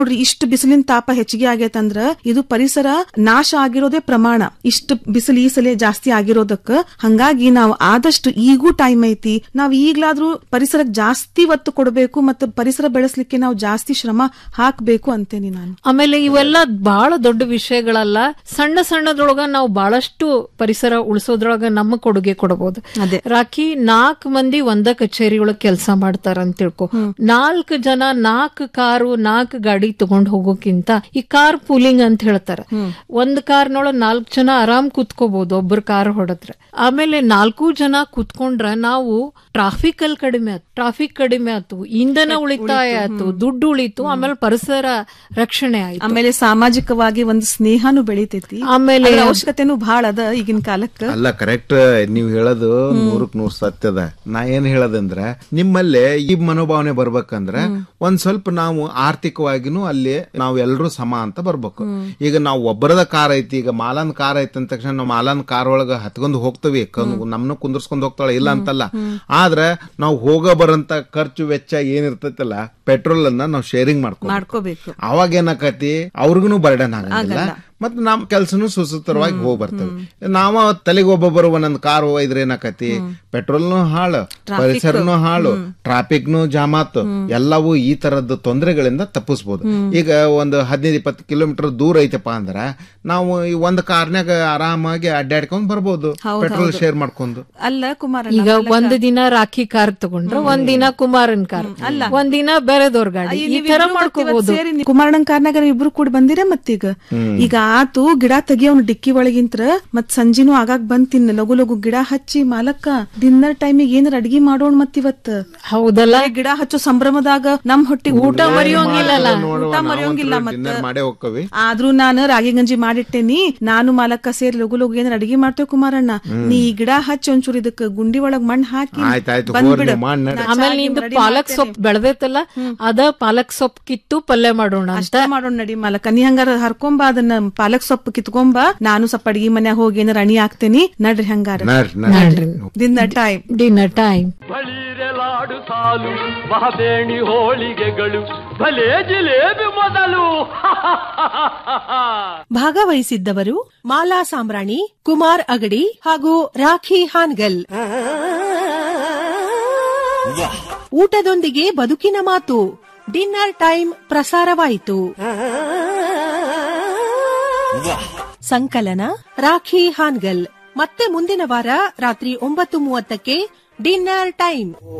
ನೋಡ್ರಿ ಇಷ್ಟು ಬಿಸಿಲಿನ ತಾಪ ಹೆಚ್ಚಿಗೆ ಆಗೈತಂದ್ರ ಇದು ಪರಿಸರ ನಾಶ ಆಗಿರೋದೇ ಪ್ರಮಾಣ ಇಷ್ಟು ಬಿಸಿಲು ಈ ಸಲ ಜಾಸ್ತಿ ಆಗಿರೋದಕ್ಕ ಹಂಗಾಗಿ ನಾವು ಆದಷ್ಟು ಈಗೂ ಟೈಮ್ ಐತಿ ನಾವ್ ಈಗ್ಲಾದ್ರೂ ಪರಿಸರಕ್ಕೆ ಜಾಸ್ತಿ ಒತ್ತು ಕೊಡಬೇಕು ಮತ್ತು ಪರಿಸರ ಬೆಳೆಸ್ಲಿಕ್ಕೆ ನಾವು ಜಾಸ್ತಿ ಶ್ರಮ ಹಾಕ್ಬೇಕು ಅಂತೇನಿ ನಾನು ಆಮೇಲೆ ಇವೆಲ್ಲ ಬಹಳ ದೊಡ್ಡ ವಿಷಯಗಳಲ್ಲ ಸಣ್ಣ ಸಣ್ಣದ್ರೊಳಗ ನಾವು ಬಹಳಷ್ಟು ಪರಿಸರ ಉಳಿಸೋದ್ರೊಳಗ ನಮ್ಮ ಕೊಡುಗೆ ಕೊಡಬಹುದು ಅದೇ. ರಾಖಿ ನಾಲ್ಕು ಮಂದಿ ಒಂದ ಕಚೇರಿ ಒಳಗ್ ಕೆಲಸ ಮಾಡ್ತಾರ ಅಂತ ತಿಳ್ಕೊ ನಾಲ್ಕು ಜನ ನಾಲ್ಕು ಕಾರು ನಾಲ್ಕು ಗಾಡಿ ತಗೊಂಡ್ ಹೋಗೋಕ್ಕಿಂತ ಈ ಕಾರ್ ಪೂಲಿಂಗ್ ಅಂತ ಹೇಳ್ತಾರ ಒಂದ್ ಕಾರ್ನೊಳಗ್ ನಾಲ್ಕು ಜನ ಆರಾಮ್ ಕುತ್ಕೋಬಹುದು ಒಬ್ಬರು ಕಾರ್ ಹೊಡೆದ್ರೆ ಆಮೇಲೆ ನಾಲ್ಕು ಜನ ಕುತ್ಕೊಂಡ್ರ ನಾವು ಟ್ರಾಫಿಕ್ ಅಲ್ಲಿ ಕಡಿಮೆ ಆಯ್ತು ಟ್ರಾಫಿಕ್ ಕಡಿಮೆ ಆಯ್ತು ಇಂಧನ ಉಳಿತಾಯ ಆಯ್ತು ದುಡ್ಡು ಉಳಿತು ಆಮೇಲೆ ಪರಿಸರ ರಕ್ಷಣೆ ಆಯ್ತು ಆಮೇಲೆ ಸಾಮಾಜಿಕವಾಗಿ ಒಂದು ಸ್ನೇಹನು ಬೆಳಿತೈತಿ ಆಮೇಲೆ ಅದ್ರ ಅವಶ್ಯಕತೆನೂ ಬಹಳ ಅದ ಈಗಿನ ಕಾಲಕ್ಕ ಅಲ್ಲ ಕರೆಕ್ಟ್ ನೀವ್ ಹೇಳೋದು ನೂರಕ್ ನೂರ್ ಸತ್ಯದ ನಾ ಏನ್ ಹೇಳದಂದ್ರೆ ನಿಮ್ಮಲ್ಲಿ ಈ ಮನೋಭಾವನೆ ಬರ್ಬೇಕಂದ್ರೆ ಒಂದ್ ಸ್ವಲ್ಪ ನಾವು ಆರ್ಥಿಕವಾಗಿನೂ ಅಲ್ಲಿ ನಾವು ಎಲ್ರೂ ಸಮ ಅಂತ ಬರ್ಬೇಕು ಈಗ ನಾವು ಒಬ್ಬರದ ಕಾರ್ ಐತಿ ಈಗ ಮಾಲನ್ ಕಾರ್ ಐತಿ ಅಂದ ತಕ್ಷಣ ನಾವು ಮಾಲನ್ ಕಾರ್ ಒಳಗ ಹತ್ಕೊಂಡು ಹೋಗ್ತವಿ ನಮ್ನ ಕುಂದರ್ಸ್ಕೊಂಡ್ ಹೋಗ್ತಾಳೆ ಇಲ್ಲ ಅಂತಲ್ಲ ಆದ್ರೆ ನಾವು ಹೋಗೋ ಬರಂತ ಖರ್ಚು ವೆಚ್ಚ ಏನಿರ್ತೈತಲ್ಲ ಪೆಟ್ರೋಲ್ ಅನ್ನ ನಾವು ಶೇರಿಂಗ್ ಮಾಡ್ಕೊ ಮಾಡ್ಕೋಬೇಕು ಅವಾಗ ಏನಾಕತಿ ಅವ್ರಿಗೂ ಬರ್ಡನ್ ಆಗಂಗಿಲ್ಲ ಮತ್ ನಮ್ ಕೆಲ್ಸನು ಸುಸೂತ್ರವಾಗಿ ಹೋಗ್ ಬರ್ತವೆ ನಾವ ತಲೆಗೆ ಒಬ್ಬೊಬ್ಬರು ಒಂದೊಂದ್ ಕಾರ್ ಒಯ್ದ್ರೆ ಏನಾಕತಿ ಪೆಟ್ರೋಲ್ನು ಹಾಳು ಪರಿಸರನು ಹಾಳು ಟ್ರಾಫಿಕ್ನು ಜಾಮಾತ್ ಎಲ್ಲವೂ ಈ ತರದ ತೊಂದರೆಗಳಿಂದ ತಪ್ಪಿಸ್ಬೋದು ಈಗ ಒಂದು ಹದಿನೈದು ಇಪ್ಪತ್ತು ಕಿಲೋಮೀಟರ್ ದೂರ ಐತಪ್ಪ ಅಂದ್ರ ನಾವು ಈ ಒಂದ್ ಕಾರ್ನ್ಯಾಗ ಆರಾಮಾಗಿ ಅಡ್ಡಾಡ್ಕೊಂಡ್ ಬರ್ಬೋದು ಪೆಟ್ರೋಲ್ ಶೇರ್ ಮಾಡ್ಕೊಂಡು ಅಲ್ಲ ಕುಮಾರ ಈಗ ಒಂದ್ ದಿನ ರಾಖಿ ಕಾರ್ ತಗೊಂಡ್ರ ಒಂದ್ ದಿನ ಕುಮಾರನ್ ಕಾರ್ ಒಂದ್ ದಿನ ಬೇರೆದವ್ರ ಗಾಡಿ ಈ ತರ ಮಾಡ್ಕೋಬಹುದು ಸೇರಿ ಕುಮಾರಣ್ಣನ ಕಾರ್ನಾಗ ಇಬ್ರು ಕೂಡ ಬಂದಿರ ಮತ್ತೀಗ ಈಗ ಆತು ಗಿಡ ತೆಗಿಯೋನ್ ಡಿಕ್ಕಿ ಒಳಗಿಂತ್ರ ಮತ್ ಸಂಜಿನೂ ಆಗಾಗ್ ಬಂದ್ ತಿನ್ನ ಲಗು ಲಗು ಗಿಡ ಹಚ್ಚಿ ಮಾಲಕ್ಕ ಡಿನ್ನರ್ ಟೈಮಿಗೆ ಏನಾರ ಅಡ್ಗಿ ಮಾಡೋಣ ಮತ್ತಿವತ್ ಹೌದಲ್ಲ ಬರೀ ಗಿಡ ಹಚ್ಚೋ ಸಂಭ್ರಮದಾಗ ನಮ್ ಹೊಟ್ಟಿಗೆ ಊಟ ಮರೆಯೋಂಗಿಲ್ಲಲ್ಲ ನೋಡುವ, ಊಟ ಮರೆಯೋಂಗಿಲ್ಲ ನಾವಂತೂ ಮತ್ತ dinner ಮಾಡೇ ಹೋಗ್ಕವಿ ಆದ್ರೂ ನಾನು ರಾಗಿ ಗಂಜಿ ಮಾಡಿಟ್ಟೇನಿ ನಾನು ಮಾಲಕ್ಕ ಸೇರಿ ಲಗು ಲಗು ಏನಾರ ಅಡಿಗೆ ಮಾಡ್ತೇವ್ ಕುಮಾರಣ್ಣ ನೀ ಈ ಗಿಡ ಹಚ್ಚಿ ಒಂಚೂರು ಇದಕ್ ಗುಂಡಿ ಒಳಗ್ ಮಣ್ಣ್ ಹಾಕಿ ಆಯ್ತಾಯ್ತು ಬಂದ್ಬಿಡು. ಹೋಗ್ಲಿ ಮಾಡ್ ನಡಿ. ಆಮೇಲೆ ನಿಂದು ಪಾಲಕ್ ಸೊಪ್ಪು ಬೆಳೆದೈತಲ್ಲ ಅದ ಪಾಲಕ್ ಸೊಪ್ಪು ಕಿತ್ತು ಪಲ್ಯ ಮಾಡೋಣ ಅಂತ ಅಷ್ಟ ಮಾಡೋಣ ನಡಿ ಮಾಲಕ ನೀ ಹಂಗಾರ ಹರ್ಕೊಂಬ ಅದನ್ನ ಪಾಲಕ್ ಸೊಪ್ಪು ಕಿತ್ಕೊಂಬ ನಾನು ಸ್ವಲ್ಪ ಅಡಿಗೆ ಮನ್ಯಾಗ ಹೋಗಿ ಏನಾರ ಅಣಿ ಹಾಕ್ತೇನಿ ನಡ್ರಿ ಹಂಗಾರ ನಡ್ರಿ, ನಡ್ರಿ. ದಿನ ಟೈಮ್ ಡಿನ್ನರ್ ಟೈಮ್ ಬಳಿರೆಲಾಡು ಸಾಲು ಮಹಬೇಣಿ ಹೋಳಿಗೆಗಳು ಭಲೇ ಜಿಲೇಬಿ ಮೊದಲು ಭಾಗವಹಿಸಿದ್ದವರು ಮಾಲಾ ಸಾಂಬ್ರಾಣಿ ಕುಮಾರ್ ಅಗಡಿ ಹಾಗೂ ರಾಖಿ ಹಾನ್ಗಲ್ ಊಟದೊಂದಿಗೆ ಬದುಕಿನ ಮಾತು ಡಿನ್ನರ್ ಟೈಮ್ ಪ್ರಸಾರವಾಯಿತು ಸಂಕಲನ ರಾಖಿ ಹಾನ್ಗಲ್ ಮತ್ತೆ ಮುಂದಿನ ವಾರ ರಾತ್ರಿ ಒಂಬತ್ತು ಮೂವತ್ತಕ್ಕೆ ಡಿನ್ನರ್ ಟೈಮ್